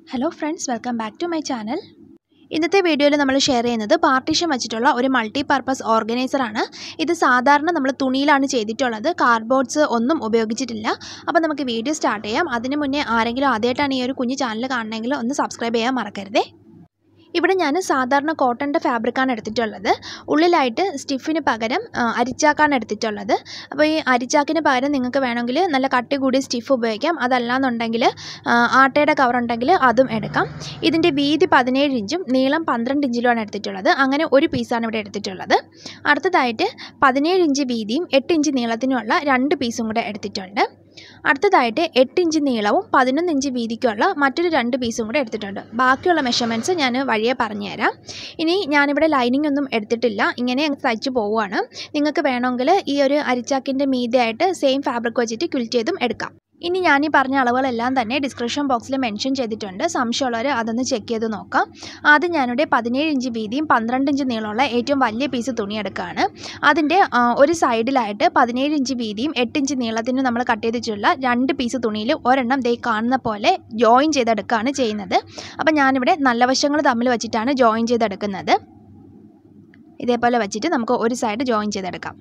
hello friends welcome back to my channel ഇന്നത്തെ വീഡിയോയിൽ നമ്മൾ ഷെയർ ചെയ്യുന്നത് പാർട്ടീഷൻ വെച്ചിട്ടുള്ള ഒരു മൾട്ടി പർപ്പസ് ഓർഗനൈസറാണ് ഇത് സാധാരണ നമ്മൾ തുണിയിലാണ് ചെയ്തിട്ടുള്ളത് കാർഡ്ബോർഡ്സ് ഒന്നും ഉപയോഗിച്ചിട്ടില്ല അപ്പോൾ നമുക്ക് വീഡിയോ സ്റ്റാർട്ട് ചെയ്യാം അതിന് മുന്നേ ആരെങ്കിലും ആദ്യമായിട്ടാണ് ഈ ഒരു കുഞ്ഞു ചാനൽ കാണണമെങ്കിൽ ഒന്ന് സബ്സ്ക്രൈബ് ചെയ്യാൻ മറക്കരുതേ ഇവിടെ ഞാൻ സാധാരണ കോട്ടൻ്റെ ഫാബ്രിക്കാണ് എടുത്തിട്ടുള്ളത് ഉള്ളിലായിട്ട് സ്റ്റിഫിന് പകരം ആ, അരിച്ചാക്കാണ് എടുത്തിട്ടുള്ളത് അപ്പോൾ ഈ അരിച്ചാക്കിന് പകരം നിങ്ങൾക്ക് വേണമെങ്കിൽ നല്ല കട്ടി കൂടിയ സ്റ്റിഫ് ഉപയോഗിക്കാം അതല്ലാന്നുണ്ടെങ്കിൽ ആ, ആട്ടയുടെ കവർ ഉണ്ടെങ്കിൽ അതും എടുക്കാം ഇതിൻ്റെ വീതി പതിനേഴ് ഇഞ്ചും നീളം പന്ത്രണ്ട് ഇഞ്ചിലുമാണ് എടുത്തിട്ടുള്ളത് അങ്ങനെ ഒരു പീസാണ് ഇവിടെ എടുത്തിട്ടുള്ളത് അടുത്തതായിട്ട് പതിനേഴ് ഇഞ്ച് വീതിയും എട്ട് ഇഞ്ച് നീളത്തിനുമുള്ള രണ്ട് പീസും കൂടെ എടുത്തിട്ടുണ്ട് അടുത്തതായിട്ട് എട്ട് ഇഞ്ച് നീളവും പതിനൊന്ന് ഇഞ്ച് വീതിക്കുള്ള മറ്റൊരു രണ്ട് പീസും കൂടെ എടുത്തിട്ടുണ്ട് ബാക്കിയുള്ള മെഷർമെൻറ്റ്സ് ഞാൻ വഴിയെ പറഞ്ഞുതരാം ഇനി ഞാനിവിടെ ലൈനിങ് ഒന്നും എടുത്തിട്ടില്ല ഇങ്ങനെ അങ്ങ് തയ്ച്ച് പോവുകയാണ് നിങ്ങൾക്ക് വേണമെങ്കിൽ ഈ ഒരു അരിച്ചാക്കിൻ്റെ മീതെയായിട്ട് സെയിം ഫാബ്രിക് വെച്ചിട്ട് ക്വിൽറ്റ് ചെയ്തും എടുക്കാം ഇനി ഞാൻ ഈ പറഞ്ഞ അളവുകളെല്ലാം തന്നെ ഡിസ്ക്രിപ്ഷൻ ബോക്സിൽ മെൻഷൻ ചെയ്തിട്ടുണ്ട് സംശയമുള്ളവർ അതൊന്ന് ചെക്ക് ചെയ്ത് നോക്കാം ആദ്യം ഞാനിവിടെ പതിനേഴ് ഇഞ്ച് വീതിയും പന്ത്രണ്ട് ഇഞ്ച് നീളമുള്ള ഏറ്റവും വലിയ പീസ് തുണി എടുക്കുകയാണ് അതിൻ്റെ ആ, ഒരു സൈഡിലായിട്ട് പതിനേഴ് ഇഞ്ച് വീതിയും എട്ട് ഇഞ്ച് നീളത്തിന് നമ്മൾ കട്ട് ചെയ്തിട്ടുള്ള രണ്ട് പീസ് തുണിയിൽ ഒരെണ്ണം ദേ കാണുന്ന പോലെ ജോയിൻ ചെയ്തെടുക്കുകയാണ് ചെയ്യുന്നത് അപ്പോൾ ഞാനിവിടെ നല്ല വശങ്ങൾ തമ്മിൽ വെച്ചിട്ടാണ് ജോയിൻ ചെയ്തെടുക്കുന്നത് ഇതേപോലെ വെച്ചിട്ട് നമുക്ക് ഒരു സൈഡ് ജോയിൻ ചെയ്തെടുക്കാം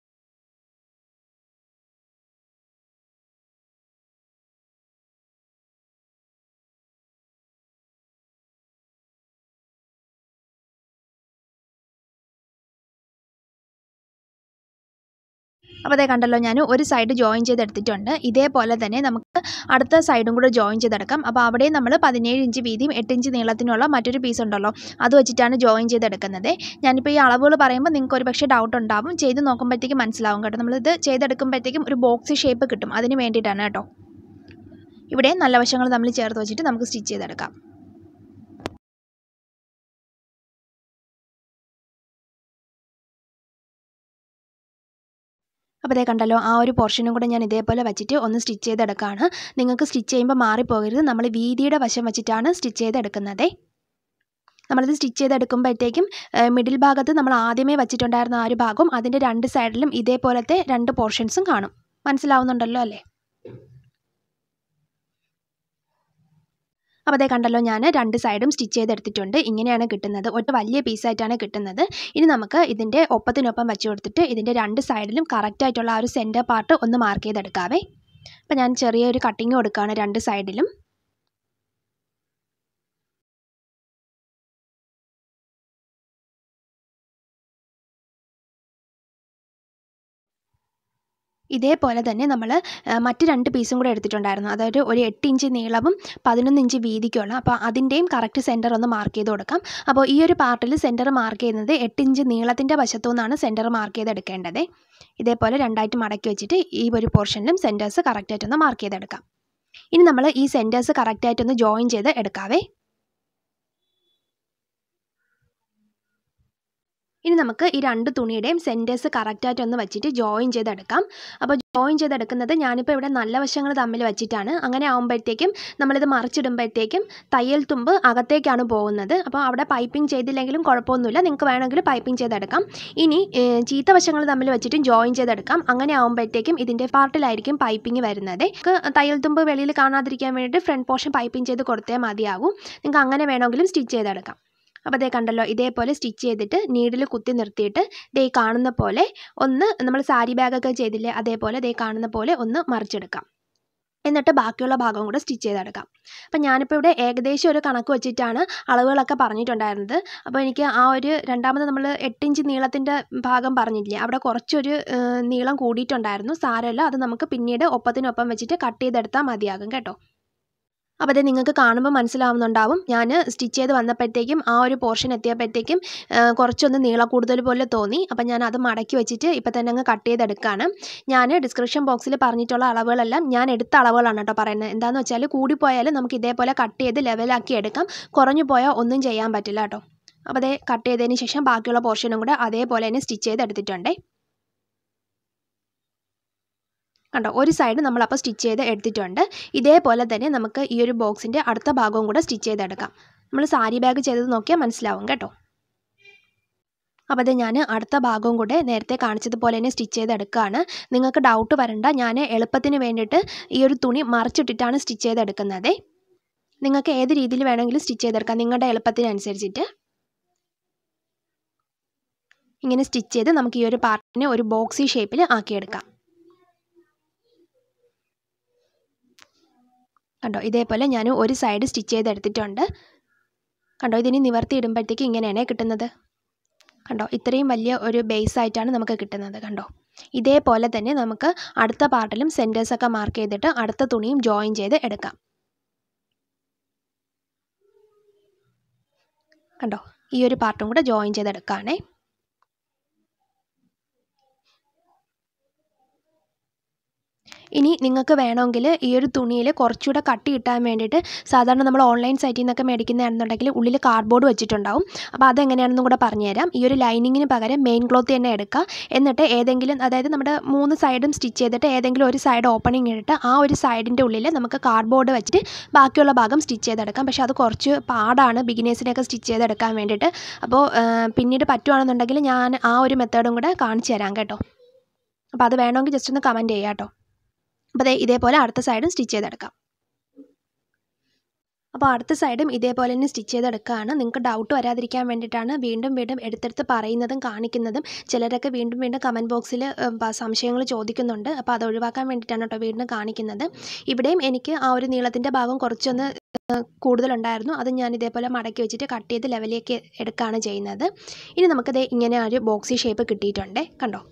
അപ്പോൾ അതേ കണ്ടല്ലോ ഞാൻ ഒരു സൈഡ് ജോയിൻ ചെയ്തെടുത്തിട്ടുണ്ട് ഇതേപോലെ തന്നെ നമുക്ക് അടുത്ത സൈഡും കൂടെ ജോയിൻ ചെയ്തെടുക്കാം അപ്പോൾ അവിടെ നമ്മൾ പതിനേഴ് ഇഞ്ച് വീതിയും എട്ട് ഇഞ്ച് നീളത്തിനുള്ള മറ്റൊരു പീസ് ഉണ്ടല്ലോ അത് വെച്ചിട്ടാണ് ജോയിൻ ചെയ്തെടുക്കുന്നത് ഞാനിപ്പോൾ ഈ അളവുകൾ പറയുമ്പോൾ നിങ്ങൾക്ക് ഒരു പക്ഷേ ഡൗട്ട് ഉണ്ടാവും ചെയ്ത് നോക്കുമ്പോഴത്തേക്കും മനസ്സിലാവും കേട്ടോ നമ്മളിത് ചെയ്തെടുക്കുമ്പോഴത്തേക്കും ഒരു ബോക്സ് ഷേപ്പ് കിട്ടും അതിന് വേണ്ടിയിട്ടാണ് കേട്ടോ ഇവിടെ നല്ല വശങ്ങൾ നമ്മൾ ചേർത്ത് വെച്ചിട്ട് നമുക്ക് സ്റ്റിച്ച് ചെയ്തെടുക്കാം അപ്പോൾ അതേ കണ്ടല്ലോ ആ ഒരു പോർഷനും കൂടെ ഞാൻ ഇതേപോലെ വെച്ചിട്ട് ഒന്ന് സ്റ്റിച്ച് ചെയ്തെടുക്കുകയാണ് നിങ്ങൾക്ക് സ്റ്റിച്ച് ചെയ്യുമ്പോൾ മാറിപ്പോകരുത് നമ്മൾ വീതിയുടെ വശം വെച്ചിട്ടാണ് സ്റ്റിച്ച് ചെയ്തെടുക്കുന്നത് നമ്മളിത് സ്റ്റിച്ച് ചെയ്തെടുക്കുമ്പോഴത്തേക്കും മിഡിൽ ഭാഗത്ത് നമ്മൾ ആദ്യമേ വെച്ചിട്ടുണ്ടായിരുന്ന ആ ഒരു ഭാഗം അതിൻ്റെ രണ്ട് സൈഡിലും ഇതേപോലത്തെ രണ്ട് പോർഷൻസും കാണും മനസ്സിലാവുന്നുണ്ടല്ലോ അല്ലേ അപ്പോൾ അതേ കണ്ടല്ലോ ഞാൻ രണ്ട് സൈഡും സ്റ്റിച്ച് ചെയ്തെടുത്തിട്ടുണ്ട് ഇങ്ങനെയാണ് കിട്ടുന്നത് ഒറ്റ വലിയ പീസായിട്ടാണ് കിട്ടുന്നത് ഇനി നമുക്ക് ഇതിൻ്റെ ഒപ്പത്തിനൊപ്പം വെച്ച് കൊടുത്തിട്ട് ഇതിൻ്റെ രണ്ട് സൈഡിലും കറക്റ്റായിട്ടുള്ള ആ ഒരു സെൻറ്റർ പാർട്ട് ഒന്ന് മാർക്ക് ചെയ്തെടുക്കാവേ അപ്പോൾ ഞാൻ ചെറിയൊരു കട്ടിങ് കൊടുക്കുകയാണ് രണ്ട് സൈഡിലും ഇതേപോലെ തന്നെ നമ്മൾ മറ്റ് രണ്ട് പീസും കൂടെ എടുത്തിട്ടുണ്ടായിരുന്നു അതായത് ഒരു എട്ട് ഇഞ്ച് നീളവും പതിനൊന്ന് ഇഞ്ച് വീതിക്കുള്ള അപ്പോൾ അതിൻ്റെയും കറക്റ്റ് സെൻറ്റർ ഒന്ന് മാർക്ക് ചെയ്ത് കൊടുക്കാം അപ്പോൾ ഈ ഒരു പാർട്ടിൽ സെൻറ്റർ മാർക്ക് ചെയ്യുന്നത് എട്ട് ഇഞ്ച് നീളത്തിൻ്റെ വശത്തു നിന്നാണ് സെൻറ്റർ മാർക്ക് ചെയ്തെടുക്കേണ്ടത് ഇതേപോലെ രണ്ടായിട്ട് മടക്കി വെച്ചിട്ട് ഈ ഒരു പോർഷനിലും സെൻറ്റേഴ്സ് കറക്റ്റായിട്ടൊന്ന് മാർക്ക് ചെയ്തെടുക്കാം ഇനി നമ്മൾ ഈ സെൻറ്റേഴ്സ് കറക്റ്റായിട്ടൊന്ന് ജോയിൻ ചെയ്ത് എടുക്കാവേ ഇനി നമുക്ക് ഈ രണ്ട് തുണിയുടെയും സെൻറ്റേഴ്സ് കറക്റ്റായിട്ട് ഒന്ന് വെച്ചിട്ട് ജോയിൻ ചെയ്തെടുക്കാം അപ്പോൾ ജോയിൻ ചെയ്തെടുക്കുന്നത് ഞാനിപ്പോൾ ഇവിടെ നല്ല വശങ്ങൾ തമ്മിൽ വെച്ചിട്ടാണ് അങ്ങനെ ആകുമ്പോഴത്തേക്കും നമ്മളിത് മറിച്ചിടുമ്പോഴത്തേക്കും തയ്യൽ തുമ്പ് അകത്തേക്കാണ് പോകുന്നത് അപ്പോൾ അവിടെ പൈപ്പിംഗ് ചെയ്തില്ലെങ്കിലും കുഴപ്പമൊന്നുമില്ല നിങ്ങൾക്ക് വേണമെങ്കിൽ പൈപ്പിംഗ് ചെയ്തെടുക്കാം ഇനി ഏഹ്, ചീത്ത വശങ്ങൾ തമ്മിൽ വെച്ചിട്ടും ജോയിൻ ചെയ്തെടുക്കാം അങ്ങനെ ആകുമ്പോഴത്തേക്കും ഇതിൻ്റെ പാർട്ടിലായിരിക്കും പൈപ്പിംഗ് വരുന്നത് നിങ്ങൾക്ക് തയ്യൽ തുമ്പ് വെളിയിൽ കാണാതിരിക്കാൻ വേണ്ടിയിട്ട് ഫ്രണ്ട് പോർഷൻ പൈപ്പിംഗ് ചെയ്ത് കൊടുത്തേ മതിയാകും നിങ്ങൾക്ക് അങ്ങനെ വേണമെങ്കിലും സ്റ്റിച്ച് ചെയ്തെടുക്കാം അപ്പോൾ ദേ കണ്ടല്ലോ ഇതേപോലെ സ്റ്റിച്ച് ചെയ്തിട്ട് നീഡിൽ കുത്തി നിർത്തിയിട്ട് ദേ കാണുന്ന പോലെ ഒന്ന് നമ്മൾ സാരി ബാഗൊക്കെ ചെയ്തില്ലേ അതേപോലെ ദേ കാണുന്ന പോലെ ഒന്ന് മറിച്ചെടുക്കാം എന്നിട്ട് ബാക്കിയുള്ള ഭാഗവും കൂടെ സ്റ്റിച്ച് ചെയ്തെടുക്കാം അപ്പം ഞാനിപ്പോൾ ഇവിടെ ഏകദേശം ഒരു കണക്ക് വെച്ചിട്ടാണ് അളവുകളൊക്കെ പറഞ്ഞിട്ടുണ്ടായിരുന്നത് അപ്പോൾ എനിക്ക് ആ ഒരു രണ്ടാമത് നമ്മൾ എട്ട് ഇഞ്ച് നീളത്തിൻ്റെ ഭാഗം പറഞ്ഞില്ലേ അവിടെ കുറച്ചൊരു ഏഹ്, നീളം കൂടിയിട്ടുണ്ടായിരുന്നു സാരമില്ല അത് നമുക്ക് പിന്നീട് ഒപ്പത്തിനൊപ്പം വെച്ചിട്ട് കട്ട് ചെയ്തെടുത്താൽ മതിയാകും കേട്ടോ അപ്പോൾ അത് നിങ്ങൾക്ക് കാണുമ്പോൾ മനസ്സിലാവുന്നുണ്ടാവും ഞാൻ സ്റ്റിച്ച് ചെയ്ത് വന്നപ്പോഴത്തേക്കും ആ ഒരു പോർഷൻ എത്തിയപ്പോഴത്തേക്കും ആ, കുറച്ചൊന്ന് നീളം കൂടുതൽ പോലെ തോന്നി അപ്പം ഞാൻ അത് മടക്കി വെച്ചിട്ട് ഇപ്പം തന്നെ അങ്ങ് കട്ട് ചെയ്തെടുക്കുകയാണ് ഞാൻ ഡിസ്ക്രിപ്ഷൻ ബോക്സിൽ പറഞ്ഞിട്ടുള്ള അളവുകളെല്ലാം ഞാൻ എടുത്ത അളവുകളാണ് കേട്ടോ പറയുന്നത് എന്താണെന്ന് വെച്ചാൽ കൂടിപ്പോയാൽ നമുക്ക് ഇതേപോലെ കട്ട് ചെയ്ത് ലെവലാക്കി എടുക്കാം കുറഞ്ഞു പോയാൽ ഒന്നും ചെയ്യാൻ പറ്റില്ല കേട്ടോ അപ്പോൾ അതേ കട്ട് ചെയ്തതിന് ശേഷം ബാക്കിയുള്ള പോർഷനും കൂടെ അതേപോലെ തന്നെ സ്റ്റിച്ച് ചെയ്ത് എടുത്തിട്ടുണ്ടേ കണ്ടോ ഒരു സൈഡ് നമ്മളപ്പോൾ സ്റ്റിച്ച് ചെയ്ത് എടുത്തിട്ടുണ്ട് ഇതേപോലെ തന്നെ നമുക്ക് ഈ ഒരു ബോക്സിൻ്റെ അടുത്ത ഭാഗവും കൂടെ സ്റ്റിച്ച് ചെയ്തെടുക്കാം നമ്മൾ സാരി ബാഗ് ചെയ്തത് നോക്കിയാൽ മനസ്സിലാവും കേട്ടോ അപ്പോൾ അത് ഞാൻ അടുത്ത ഭാഗവും കൂടെ നേരത്തെ കാണിച്ചതുപോലെ തന്നെ സ്റ്റിച്ച് ചെയ്തെടുക്കുകയാണ് നിങ്ങൾക്ക് ഡൗട്ട് വരണ്ട ഞാൻ എളുപ്പത്തിന് വേണ്ടിയിട്ട് ഈ ഒരു തുണി മറിച്ചിട്ടിട്ടാണ് സ്റ്റിച്ച് ചെയ്തെടുക്കുന്നത് നിങ്ങൾക്ക് ഏത് രീതിയിൽ വേണമെങ്കിലും സ്റ്റിച്ച് ചെയ്തെടുക്കാം നിങ്ങളുടെ എളുപ്പത്തിനനുസരിച്ചിട്ട് ഇങ്ങനെ സ്റ്റിച്ച് ചെയ്ത് നമുക്ക് ഈ ഒരു പാർട്ടിനെ ഒരു ബോക്സി ഷേപ്പിൽ ആക്കിയെടുക്കാം കണ്ടോ ഇതേപോലെ ഞാൻ ഒരു സൈഡ് സ്റ്റിച്ച് ചെയ്തെടുത്തിട്ടുണ്ട് കണ്ടോ ഇതിനി നിവർത്തി ഇടുമ്പോഴത്തേക്ക് ഇങ്ങനെയാണ് കിട്ടുന്നത് കണ്ടോ ഇത്രയും വലിയ ഒരു ബേസ് ആയിട്ടാണ് നമുക്ക് കിട്ടുന്നത് കണ്ടോ ഇതേപോലെ തന്നെ നമുക്ക് അടുത്ത പാർട്ടിലും സെൻറ്റേഴ്സൊക്കെ മാർക്ക് ചെയ്തിട്ട് അടുത്ത തുണിയും ജോയിൻ ചെയ്ത് എടുക്കാം കണ്ടോ ഈ ഒരു പാർട്ടും കൂടെ ജോയിൻ ചെയ്തെടുക്കുകയാണേ ഇനി നിങ്ങൾക്ക് വേണമെങ്കിൽ ഈ ഒരു തുണിയിൽ കുറച്ചുകൂടെ കട്ടി കിട്ടാൻ വേണ്ടിയിട്ട് സാധാരണ നമ്മൾ ഓൺലൈൻ സൈറ്റിൽ നിന്നൊക്കെ മേടിക്കുന്നതാണെന്നുണ്ടെങ്കിൽ ഉള്ളിൽ കാർഡ്ബോർഡ് വെച്ചിട്ടുണ്ടാവും അപ്പോൾ അതെങ്ങനെയാണെന്നും കൂടെ പറഞ്ഞുതരാം ഈ ഒരു ലൈനിങ്ങിന് പകരം മെയിൻ ക്ലോത്ത് തന്നെ എടുക്കുക എന്നിട്ട് ഏതെങ്കിലും അതായത് നമ്മുടെ മൂന്ന് സൈഡും സ്റ്റിച്ച് ചെയ്തിട്ട് ഏതെങ്കിലും ഒരു സൈഡ് ഓപ്പണിംഗ് ഇട്ടിട്ട് ആ ഒരു സൈഡിൻ്റെ ഉള്ളിൽ നമുക്ക് കാർഡ്ബോർഡ് വെച്ചിട്ട് ബാക്കിയുള്ള ഭാഗം സ്റ്റിച്ച് ചെയ്തെടുക്കാം പക്ഷേ അത് കുറച്ച് പാടാണ് ബിഗിനേഴ്സിനൊക്കെ സ്റ്റിച്ച് ചെയ്തെടുക്കാൻ വേണ്ടിയിട്ട് അപ്പോൾ പിന്നീട് പറ്റുവാണെന്നുണ്ടെങ്കിൽ ഞാൻ ആ ഒരു മെത്തേഡും കൂടെ കാണിച്ചു തരാം കേട്ടോ അപ്പോൾ അത് വേണമെങ്കിൽ ജസ്റ്റ് ഒന്ന് കമൻറ്റ് ചെയ്യാം കേട്ടോ അപ്പോൾ ദേ ഇതേപോലെ അടുത്ത സൈഡും സ്റ്റിച്ച് ചെയ്തെടുക്കാം അപ്പോൾ അടുത്ത സൈഡും ഇതേപോലെ തന്നെ സ്റ്റിച്ച് ചെയ്തെടുക്കുകയാണ് നിങ്ങൾക്ക് ഡൗട്ട് വരാതിരിക്കാൻ വേണ്ടിയിട്ടാണ് വീണ്ടും വീണ്ടും എടുത്തെടുത്ത് പറയുന്നതും കാണിക്കുന്നതും ചിലരൊക്കെ വീണ്ടും വീണ്ടും കമൻറ്റ് ബോക്സിൽ സംശയങ്ങൾ ചോദിക്കുന്നുണ്ട് അപ്പോൾ അത് ഒഴിവാക്കാൻ വേണ്ടിയിട്ടാണ് കേട്ടോ വീണ്ടും കാണിക്കുന്നത് ഇവിടെയും എനിക്ക് ആ ഒരു നീളത്തിൻ്റെ ഭാഗം കുറച്ചൊന്ന് കൂടുതലുണ്ടായിരുന്നു അത് ഞാൻ ഇതേപോലെ മടക്കി വെച്ചിട്ട് കട്ട് ചെയ്ത് ലെവലിലേക്ക് എടുക്കുകയാണ് ചെയ്യുന്നത് ഇനി നമുക്കിത് ഇങ്ങനെ ഒരു ബോക്സി ഷേപ്പ് കിട്ടിയിട്ടുണ്ട് കണ്ടോ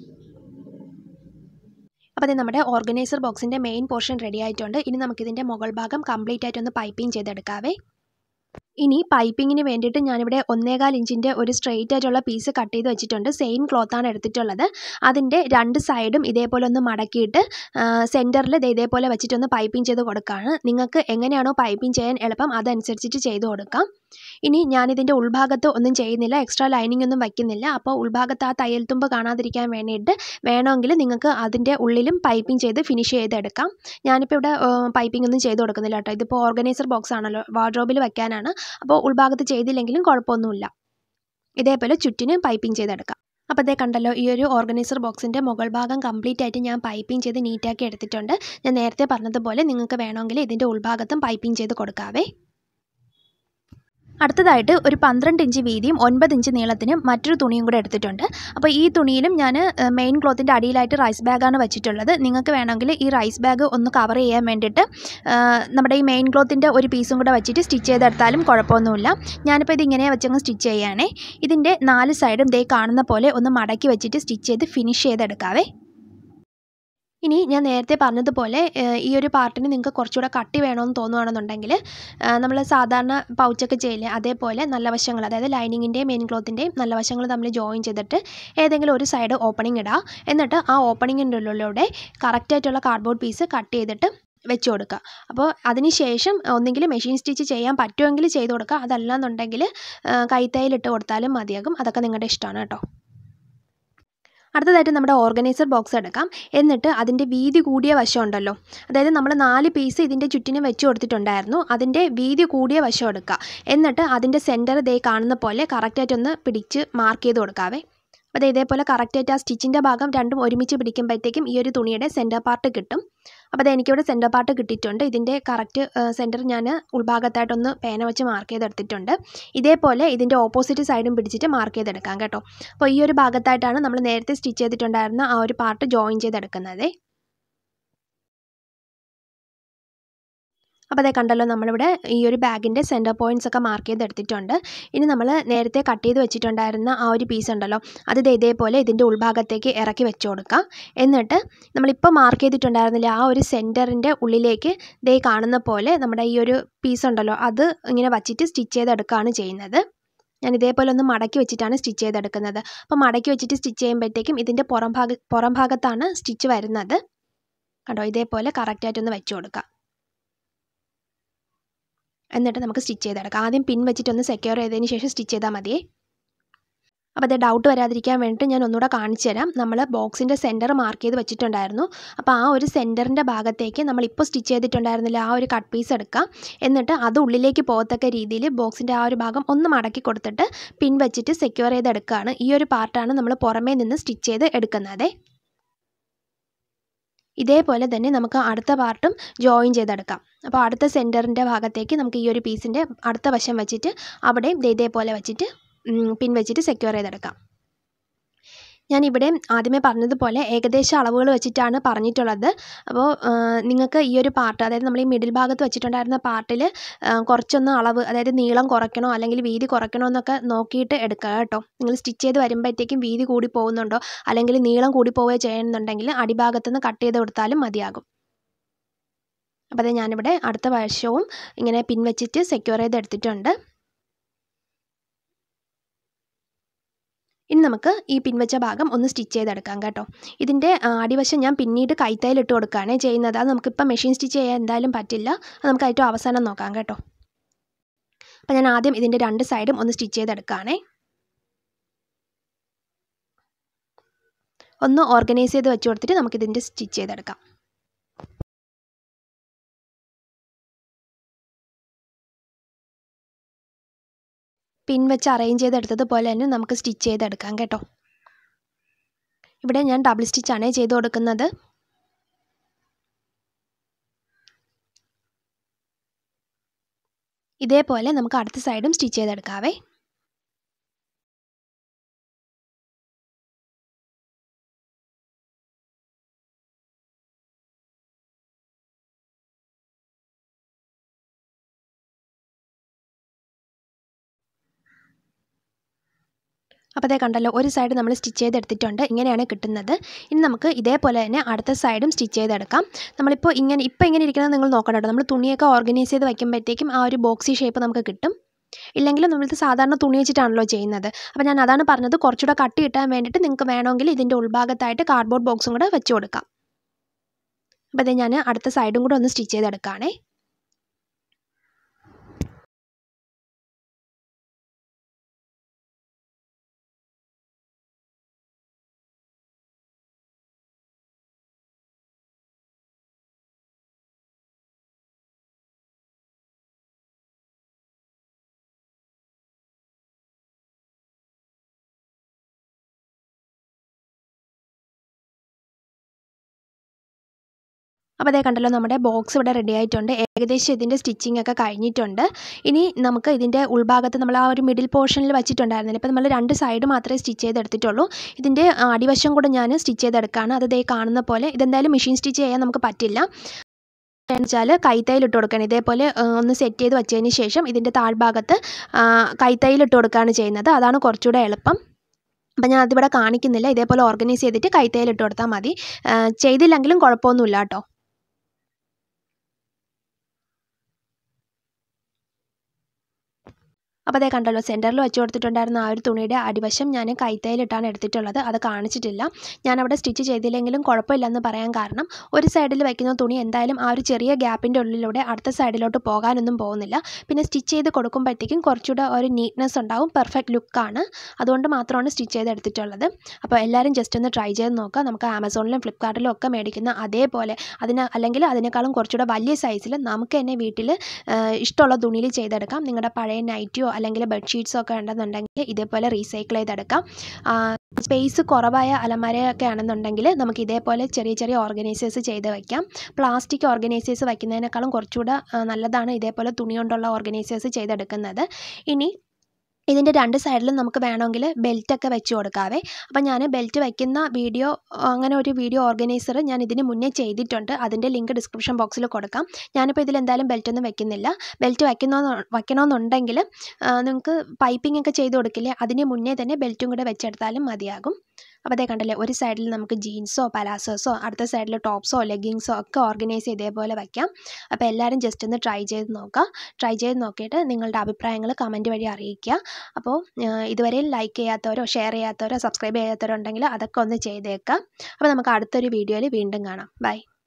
അപ്പോൾ അത് നമ്മുടെ ഓർഗനൈസർ ബോക്സിൻ്റെ മെയിൻ പോർഷൻ റെഡി ആയിട്ടുണ്ട് ഇനി നമുക്കിതിൻ്റെ മുകൾ ഭാഗം കംപ്ലീറ്റ് ആയിട്ടൊന്ന് പൈപ്പിംഗ് ചെയ്തെടുക്കാവേ ഇനി പൈപ്പിങ്ങിന് വേണ്ടിയിട്ട് ഞാനിവിടെ ഒന്നേകാൽ ഇഞ്ചിൻ്റെ ഒരു സ്ട്രെയിറ്റ് ആയിട്ടുള്ള പീസ് കട്ട് ചെയ്ത് വെച്ചിട്ടുണ്ട് സെയിം ക്ലോത്താണ് എടുത്തിട്ടുള്ളത് അതിൻ്റെ രണ്ട് സൈഡും ഇതേപോലെ ഒന്ന് മടക്കിയിട്ട് സെൻറ്ററിൽ ഇതേപോലെ വെച്ചിട്ടൊന്ന് പൈപ്പിംഗ് ചെയ്ത് കൊടുക്കുകയാണ് നിങ്ങൾക്ക് എങ്ങനെയാണോ പൈപ്പിംഗ് ചെയ്യാൻ എളുപ്പം അതനുസരിച്ചിട്ട് ചെയ്ത് കൊടുക്കാം ഇനി ഞാനിതിൻ്റെ ഉൾഭാഗത്ത് ഒന്നും ചെയ്യുന്നില്ല എക്സ്ട്രാ ലൈനിങ് ഒന്നും വയ്ക്കുന്നില്ല അപ്പോൾ ഉൾഭാഗത്ത് ആ തയ്യൽ തുമ്പ് കാണാതിരിക്കാൻ വേണ്ടിയിട്ട് വേണമെങ്കിൽ നിങ്ങൾക്ക് അതിൻ്റെ ഉള്ളിലും പൈപ്പിംഗ് ചെയ്ത് ഫിനിഷ് ചെയ്തെടുക്കാം ഞാനിപ്പോൾ ഇവിടെ പൈപ്പിംഗ് ഒന്നും ചെയ്ത് കൊടുക്കുന്നില്ല കേട്ടോ ഇതിപ്പോൾ ഓർഗനൈസർ ബോക്സ് ആണല്ലോ വാർഡ്രോബിൽ വെക്കാനാണ് അപ്പോൾ ഉൾഭാഗത്ത് ചെയ്തില്ലെങ്കിലും കുഴപ്പമൊന്നുമില്ല ഇതേപോലെ ചുറ്റിന് പൈപ്പിംഗ് ചെയ്തെടുക്കാം അപ്പോൾ അതേ കണ്ടല്ലോ ഈ ഒരു ഓർഗനൈസർ ബോക്സിൻ്റെ മുകൾ ഭാഗം കംപ്ലീറ്റ് ആയിട്ട് ഞാൻ പൈപ്പിംഗ് ചെയ്ത് നീറ്റാക്കി എടുത്തിട്ടുണ്ട് ഞാൻ നേരത്തെ പറഞ്ഞതുപോലെ നിങ്ങൾക്ക് വേണമെങ്കിൽ ഇതിൻ്റെ ഉൾഭാഗത്തും പൈപ്പിംഗ് ചെയ്ത് കൊടുക്കാവേ അടുത്തതായിട്ട് ഒരു പന്ത്രണ്ട് ഇഞ്ച് വീതിയും ഒൻപത് ഇഞ്ച് നീളത്തിനും മറ്റൊരു തുണിയും കൂടെ എടുത്തിട്ടുണ്ട് അപ്പോൾ ഈ തുണിയിലും ഞാൻ മെയിൻ ക്ലോത്തിൻ്റെ അടിയിലായിട്ട് റൈസ് ബാഗാണ് വെച്ചിട്ടുള്ളത് നിങ്ങൾക്ക് വേണമെങ്കിൽ ഈ റൈസ് ബാഗ് ഒന്ന് കവർ ചെയ്യാൻ വേണ്ടിയിട്ട് നമ്മുടെ ഈ മെയിൻ ക്ലോത്തിൻ്റെ ഒരു പീസും കൂടെ വെച്ചിട്ട് സ്റ്റിച്ച് ചെയ്തെടുത്താലും കുഴപ്പമൊന്നുമില്ല ഞാനിപ്പോൾ ഇത് ഇങ്ങനെ വെച്ചങ്ങ് സ്റ്റിച്ച് ചെയ്യുകയാണേ ഇതിൻ്റെ നാല് സൈഡും ദേ കാണുന്ന പോലെ ഒന്ന് മടക്കി വെച്ചിട്ട് സ്റ്റിച്ച് ചെയ്ത് ഫിനിഷ് ചെയ്തെടുക്കാവേ ഇനി ഞാൻ നേരത്തെ പറഞ്ഞതുപോലെ ഈ ഒരു പാർട്ടിന് നിങ്ങൾക്ക് കുറച്ചുകൂടെ കട്ടി വേണമെന്ന് തോന്നുകയാണെന്നുണ്ടെങ്കിൽ നമ്മൾ സാധാരണ പൗച്ചൊക്കെ ചെയ്യില്ലേ അതേപോലെ നല്ല വശങ്ങൾ അതായത് ലൈനിങ്ങിൻ്റെയും മെയിൻ ക്ലോത്തിൻ്റെയും നല്ല വശങ്ങൾ തമ്മിൽ ജോയിൻ ചെയ്തിട്ട് ഏതെങ്കിലും ഒരു സൈഡ് ഓപ്പണിംഗ് ഇടുക എന്നിട്ട് ആ ഓപ്പണിങ്ങിൻ്റെ ഉള്ളിലൂടെ കറക്റ്റായിട്ടുള്ള കാർഡ്ബോർഡ് പീസ് കട്ട് ചെയ്തിട്ട് വെച്ച് കൊടുക്കുക അപ്പോൾ അതിന് ശേഷം ഒന്നെങ്കിൽ മെഷീൻ സ്റ്റിച്ച് ചെയ്യാൻ പറ്റുമെങ്കിൽ ചെയ്ത് കൊടുക്കുക അതല്ലാന്നുണ്ടെങ്കിൽ കൈത്തയ്യലിട്ട് കൊടുത്താലും മതിയാകും അതൊക്കെ നിങ്ങളുടെ ഇഷ്ടമാണ് കേട്ടോ അടുത്തതായിട്ട് നമ്മുടെ ഓർഗനൈസർ ബോക്സ് എടുക്കാം എന്നിട്ട് അതിൻ്റെ വീതി കൂടിയ വശം ഉണ്ടല്ലോ അതായത് നമ്മൾ നാല് പീസ് ഇതിൻ്റെ ചുറ്റിനും വെച്ച് കൊടുത്തിട്ടുണ്ടായിരുന്നു അതിൻ്റെ വീതി കൂടിയ വശം എടുക്കുക എന്നിട്ട് അതിൻ്റെ സെൻറ്റർ ദേ കാണുന്ന പോലെ കറക്റ്റായിട്ടൊന്ന് പിടിച്ച് മാർക്ക് ചെയ്ത് കൊടുക്കാവേ അപ്പോൾ ഇതേപോലെ കറക്റ്റായിട്ട് ആ സ്റ്റിച്ചിൻ്റെ ഭാഗം രണ്ടും ഒരുമിച്ച് പിടിക്കുമ്പോഴത്തേക്കും ഈ ഒരു തുണിയുടെ സെൻറ്റർ പാർട്ട് കിട്ടും അപ്പോൾ അത് എനിക്കിവിടെ സെൻറ്റർ പാർട്ട് കിട്ടിയിട്ടുണ്ട് ഇതിൻ്റെ കറക്റ്റ് സെൻറ്റർ ഞാൻ ഉൾഭാഗത്തായിട്ടൊന്ന് പേന വെച്ച് മാർക്ക് ചെയ്തെടുത്തിട്ടുണ്ട് ഇതേപോലെ ഇതിൻ്റെ ഓപ്പോസിറ്റ് സൈഡും പിടിച്ചിട്ട് മാർക്ക് ചെയ്തെടുക്കാം കേട്ടോ അപ്പോൾ ഈ ഒരു ഭാഗത്തായിട്ടാണ് നമ്മൾ നേരത്തെ സ്റ്റിച്ച് ചെയ്തിട്ടുണ്ടായിരുന്ന ആ ഒരു പാർട്ട് ജോയിൻ ചെയ്തെടുക്കുന്നത് അപ്പോൾ അതേ കണ്ടല്ലോ നമ്മളിവിടെ ഈ ഒരു ബാഗിൻ്റെ സെൻറ്റർ പോയിൻറ്റ്സ് ഒക്കെ മാർക്ക് ചെയ്തെടുത്തിട്ടുണ്ട് ഇനി നമ്മൾ നേരത്തെ കട്ട് ചെയ്ത് വെച്ചിട്ടുണ്ടായിരുന്ന ആ ഒരു പീസ് ഉണ്ടല്ലോ അത് ദേ ഇതേപോലെ ഇതിൻ്റെ ഉൾഭാഗത്തേക്ക് ഇറക്കി വെച്ച് കൊടുക്കാം എന്നിട്ട് നമ്മളിപ്പോൾ മാർക്ക് ചെയ്തിട്ടുണ്ടായിരുന്നില്ല ആ ഒരു സെൻറ്ററിൻ്റെ ഉള്ളിലേക്ക് ദേ കാണുന്ന പോലെ നമ്മുടെ ഈ ഒരു പീസ് ഉണ്ടല്ലോ അത് ഇങ്ങനെ വച്ചിട്ട് സ്റ്റിച്ച് ചെയ്തെടുക്കുകയാണ് ചെയ്യുന്നത് ഞാൻ ഇതേപോലെ ഒന്ന് മടക്കി വെച്ചിട്ടാണ് സ്റ്റിച്ച് ചെയ്തെടുക്കുന്നത് അപ്പോൾ മടക്കി വെച്ചിട്ട് സ്റ്റിച്ച് ചെയ്യുമ്പോഴത്തേക്കും ഇതിൻ്റെ പുറം ഭാഗ പുറം ഭാഗത്താണ് സ്റ്റിച്ച് വരുന്നത് കണ്ടോ ഇതേപോലെ കറക്റ്റായിട്ടൊന്ന് വെച്ച് കൊടുക്കാം എന്നിട്ട് നമുക്ക് സ്റ്റിച്ച് ചെയ്തെടുക്കാം ആദ്യം പിൻ വെച്ചിട്ടൊന്ന് സെക്യൂർ ചെയ്തതിന് ശേഷം സ്റ്റിച്ച് ചെയ്താൽ മതിയേ അപ്പോൾ അത് ഡൗട്ട് വരാതിരിക്കാൻ വേണ്ടിയിട്ട് ഞാൻ ഒന്നുകൂടെ കാണിച്ചു തരാം നമ്മൾ ബോക്സിൻ്റെ സെൻറ്റർ മാർക്ക് ചെയ്ത് വെച്ചിട്ടുണ്ടായിരുന്നു അപ്പോൾ ആ ഒരു സെൻറ്ററിൻ്റെ ഭാഗത്തേക്ക് നമ്മളിപ്പോൾ സ്റ്റിച്ച് ചെയ്തിട്ടുണ്ടായിരുന്നില്ല ആ ഒരു കട്ട് പീസ് എടുക്കാം എന്നിട്ട് അത് ഉള്ളിലേക്ക് പോകത്തക്ക രീതിയിൽ ബോക്സിൻ്റെ ആ ഒരു ഭാഗം ഒന്ന് മടക്കി കൊടുത്തിട്ട് പിൻ വെച്ചിട്ട് സെക്യൂർ ചെയ്തെടുക്കുകയാണ് ഈ ഒരു പാർട്ടാണ് നമ്മൾ പുറമേ നിന്ന് സ്റ്റിച്ച് ചെയ്ത് എടുക്കുന്നത് ഇതേപോലെ തന്നെ നമുക്ക് അടുത്ത പാർട്ടും ജോയിൻ ചെയ്തെടുക്കാം അപ്പോൾ അടുത്ത സെൻറ്ററിൻ്റെ ഭാഗത്തേക്ക് നമുക്ക് ഈ ഒരു പീസിൻ്റെ അടുത്ത വശം വെച്ചിട്ട് അവിടെയും ദേ ഇതേപോലെ വെച്ചിട്ട് പിൻ വെച്ചിട്ട് സെക്യൂർ ചെയ്തെടുക്കാം ഞാൻ ഇവിടെ ആദ്യമേ പറഞ്ഞതുപോലെ ഏകദേശം അളവുകൾ വെച്ചിട്ടാണ് പറഞ്ഞിട്ടുള്ളത് അപ്പോൾ നിങ്ങൾക്ക് ഈ ഒരു പാർട്ട് അതായത് നമ്മൾ ഈ മിഡിൽ ഭാഗത്ത് വെച്ചിട്ടുണ്ടായിരുന്ന പാർട്ടിൽ കുറച്ചൊന്ന് അളവ് അതായത് നീളം കുറയ്ക്കണോ അല്ലെങ്കിൽ വീതി കുറയ്ക്കണോ എന്നൊക്കെ നോക്കിയിട്ട് എടുക്കുക കേട്ടോ നിങ്ങൾ സ്റ്റിച്ച് ചെയ്ത് വരുമ്പോഴത്തേക്കും വീതി കൂടി പോകുന്നുണ്ടോ അല്ലെങ്കിൽ നീളം കൂടി പോവുകയോ ചെയ്യുന്നുണ്ടെങ്കിൽ അടിഭാഗത്ത് നിന്ന് കട്ട് ചെയ്ത് കൊടുത്താലും മതിയാകും അപ്പോൾ അത് ഞാനിവിടെ അടുത്ത വശവും ഇങ്ങനെ പിൻ വെച്ചിട്ട് സെക്യൂർ ചെയ്ത് എടുത്തിട്ടുണ്ട് ഇനി നമുക്ക് ഈ പിൻവച്ച ഭാഗം ഒന്ന് സ്റ്റിച്ച് ചെയ്തെടുക്കാം കേട്ടോ ഇതിൻ്റെ അടിവശം ഞാൻ പിന്നീട് കൈത്തയിലിട്ട് കൊടുക്കുകയാണ് ചെയ്യുന്നത് അത് നമുക്കിപ്പോൾ മെഷീൻ സ്റ്റിച്ച് ചെയ്യാൻ എന്തായാലും പറ്റില്ല അത് നമുക്ക് ഏറ്റവും അവസാനം നോക്കാം കേട്ടോ അപ്പോൾ ഞാൻ ആദ്യം ഇതിൻ്റെ രണ്ട് സൈഡും ഒന്ന് സ്റ്റിച്ച് ചെയ്തെടുക്കുകയാണേ ഒന്ന് ഓർഗനൈസ് ചെയ്ത് വെച്ച് കൊടുത്തിട്ട് നമുക്കിതിൻ്റെ സ്റ്റിച്ച് ചെയ്തെടുക്കാം പിൻ വെച്ച് അറേഞ്ച് ചെയ്തെടുത്തതുപോലെ തന്നെ നമുക്ക് സ്റ്റിച്ച് ചെയ്തെടുക്കാം കേട്ടോ ഇവിടെ ഞാൻ ഡബിൾ സ്റ്റിച്ചാണ് ചെയ്ത് കൊടുക്കുന്നത് ഇതേപോലെ നമുക്ക് അടുത്ത സൈഡും സ്റ്റിച്ച് ചെയ്തെടുക്കാവേ അപ്പോൾ അതേ കണ്ടല്ലോ ഒരു സൈഡ് നമ്മൾ സ്റ്റിച്ച് ചെയ്തെടുത്തിട്ടുണ്ട് ഇങ്ങനെയാണ് കിട്ടുന്നത് ഇനി നമുക്ക് ഇതേപോലെ തന്നെ അടുത്ത സൈഡും സ്റ്റിച്ച് ചെയ്തെടുക്കാം നമ്മളിപ്പോൾ ഇങ്ങനെ ഇപ്പോൾ ഇങ്ങനെ ഇരിക്കുന്നത് നിങ്ങൾ നോക്കണം കേട്ടോ നമ്മൾ തുണിയൊക്കെ ഓർഗനൈസ് ചെയ്ത് വയ്ക്കുമ്പോഴത്തേക്കും ആ ഒരു ബോക്സി ഷേപ്പ് നമുക്ക് കിട്ടും ഇല്ലെങ്കിൽ നമ്മളിത് സാധാരണ തുണി വെച്ചിട്ടാണല്ലോ ചെയ്യുന്നത് അപ്പോൾ ഞാൻ അതാണ് പറഞ്ഞത് കുറച്ചുകൂടെ കട്ടി കിട്ടാൻ വേണ്ടിയിട്ട് നിങ്ങൾക്ക് വേണമെങ്കിൽ ഇതിൻ്റെ ഉൾഭാഗത്തായിട്ട് കാർഡ്ബോർഡ് ബോക്സും കൂടെ വെച്ച് കൊടുക്കാം അപ്പോൾ അതേ ഞാൻ അടുത്ത സൈഡും കൂടെ ഒന്ന് സ്റ്റിച്ച് ചെയ്തെടുക്കുകയാണേ അപ്പോൾ അതേ കണ്ടല്ലോ നമ്മുടെ ബോക്സ് ഇവിടെ റെഡി ആയിട്ടുണ്ട് ഏകദേശം ഇതിൻ്റെ സ്റ്റിച്ചിങ് ഒക്കെ കഴിഞ്ഞിട്ടുണ്ട് ഇനി നമുക്ക് ഇതിൻ്റെ ഉൾഭാഗത്ത് നമ്മൾ ആ ഒരു മിഡിൽ പോർഷനിൽ വെച്ചിട്ടുണ്ടായിരുന്നില്ല ഇപ്പോൾ നമ്മൾ രണ്ട് സൈഡ് മാത്രമേ സ്റ്റിച്ച് ചെയ്തെടുത്തിട്ടുള്ളൂ ഇതിൻ്റെ അടിവശം കൂടെ ഞാൻ സ്റ്റിച്ച് ചെയ്തെടുക്കുകയാണ് അത് ദേ കാണുന്ന പോലെ ഇതെന്തായാലും മെഷീൻ സ്റ്റിച്ച് ചെയ്യാൻ നമുക്ക് പറ്റില്ല വെച്ചാൽ കൈത്തൈലിട്ട് കൊടുക്കണം ഇതേപോലെ ഒന്ന് സെറ്റ് ചെയ്ത് വെച്ചതിന് ശേഷം ഇതിൻ്റെ താഴ്ഭാഗത്ത് കൈത്തൈലിട്ട് കൊടുക്കുകയാണ് ചെയ്യുന്നത് അതാണ് കുറച്ചുകൂടെ എളുപ്പം അപ്പം ഞാൻ അതിവിടെ കാണിക്കുന്നില്ല ഇതേപോലെ ഓർഗനൈസ് ചെയ്തിട്ട് കൈത്തൈലിട്ട് കൊടുത്താൽ മതി ചെയ്തില്ലെങ്കിലും കുഴപ്പമൊന്നുമില്ല കേട്ടോ അപ്പോൾ അതേ കണ്ടല്ലോ സെൻറ്ററിൽ വെച്ച് കൊടുത്തിട്ടുണ്ടായിരുന്ന ആ ഒരു തുണിയുടെ അടിവശം ഞാൻ കൈത്തയിലിട്ടാണ് എടുത്തിട്ടുള്ളത് അത് കാണിച്ചിട്ടില്ല ഞാൻ അവിടെ സ്റ്റിച്ച് ചെയ്തില്ലെങ്കിലും കുഴപ്പമില്ലെന്ന് പറയാൻ കാരണം ഒരു സൈഡിൽ വയ്ക്കുന്ന തുണി എന്തായാലും ആ ഒരു ചെറിയ ഗ്യാപ്പിൻ്റെ ഉള്ളിലൂടെ അടുത്ത സൈഡിലോട്ട് പോകാനൊന്നും പോകുന്നില്ല പിന്നെ സ്റ്റിച്ച് ചെയ്ത് കൊടുക്കുമ്പോഴത്തേക്കും കുറച്ചുകൂടെ ഒരു നീറ്റ്നെസ് ഉണ്ടാവും പെർഫെക്റ്റ് ലുക്കാണ് അതുകൊണ്ട് മാത്രമാണ് സ്റ്റിച്ച് ചെയ്തെടുത്തിട്ടുള്ളത് അപ്പോൾ എല്ലാവരും ജസ്റ്റ് ഒന്ന് ട്രൈ ചെയ്ത് നോക്കുക നമുക്ക് ആമസോണിലും ഫ്ലിപ്കാർട്ടിലും ഒക്കെ മേടിക്കുന്ന അതേപോലെ അതിന് അല്ലെങ്കിൽ അതിനേക്കാളും കുറച്ചുകൂടെ വലിയ സൈസിൽ നമുക്ക് തന്നെ വീട്ടിൽ ഇഷ്ടമുള്ള തുണിയിൽ ചെയ്തെടുക്കാം നിങ്ങളുടെ പഴയ നൈറ്റിയോ അല്ലെങ്കിൽ ബെഡ്ഷീറ്റ്സോ ഒക്കെ ഉണ്ടെന്നുണ്ടെങ്കിൽ ഇതേപോലെ റീസൈക്കിൾ ചെയ്തെടുക്കാം സ്പേസ് കുറവായ അലമാരയൊക്കെ ആണെന്നുണ്ടെങ്കിൽ നമുക്ക് ഇതേപോലെ ചെറിയ ചെറിയ ഓർഗനൈസേഴ്സ് ചെയ്ത് വയ്ക്കാം പ്ലാസ്റ്റിക് ഓർഗനൈസേഴ്സ് വയ്ക്കുന്നതിനേക്കാളും കുറച്ചുകൂടെ നല്ലതാണ് ഇതേപോലെ തുണി കൊണ്ടുള്ള ഓർഗനൈസേഴ്സ് ചെയ്തെടുക്കുന്നത് ഇനി ഇതിൻ്റെ രണ്ട് സൈഡിലും നമുക്ക് വേണമെങ്കിൽ ബെൽറ്റൊക്കെ വെച്ച് കൊടുക്കാവേ അപ്പോൾ ഞാൻ ബെൽറ്റ് വയ്ക്കുന്ന വീഡിയോ അങ്ങനെ ഒരു വീഡിയോ ഓർഗനൈസർ ഞാൻ ഇതിന് മുന്നേ ചെയ്തിട്ടുണ്ട് അതിൻ്റെ ലിങ്ക് ഡിസ്ക്രിപ്ഷൻ ബോക്സിൽ കൊടുക്കാം ഞാനിപ്പോൾ ഇതിൽ എന്തായാലും ബെൽറ്റൊന്നും വെക്കുന്നില്ല ബെൽറ്റ് വയ്ക്കുന്നോ വയ്ക്കണമെന്നുണ്ടെങ്കിൽ നിങ്ങൾക്ക് പൈപ്പിംഗ് ഒക്കെ ചെയ്ത് കൊടുക്കില്ലേ അതിന് മുന്നേ തന്നെ ബെൽറ്റും കൂടെ വെച്ചെടുത്താലും മതിയാകും അപ്പോൾ അതേ കണ്ടല്ലേ ഒരു സൈഡിൽ നമുക്ക് ജീൻസോ പലാസോസോ അടുത്ത സൈഡിൽ ടോപ്സോ ലെഗിങ്സോ ഒക്കെ ഓർഗനൈസ് ചെയ്തേപോലെ വയ്ക്കാം അപ്പോൾ എല്ലാവരും ജസ്റ്റ് ഒന്ന് ട്രൈ ചെയ്ത് നോക്കുക ട്രൈ ചെയ്ത് നോക്കിയിട്ട് നിങ്ങളുടെ അഭിപ്രായങ്ങൾ കമൻറ്റ് വഴി അറിയിക്കുക അപ്പോൾ ഇതുവരെ ലൈക്ക് ചെയ്യാത്തവരോ ഷെയർ ചെയ്യാത്തവരോ സബ്സ്ക്രൈബ് ചെയ്യാത്തവരോ ഉണ്ടെങ്കിൽ അതൊക്കെ ഒന്ന് ചെയ്തേക്കാം അപ്പോൾ നമുക്ക് അടുത്തൊരു വീഡിയോയിൽ വീണ്ടും കാണാം ബൈ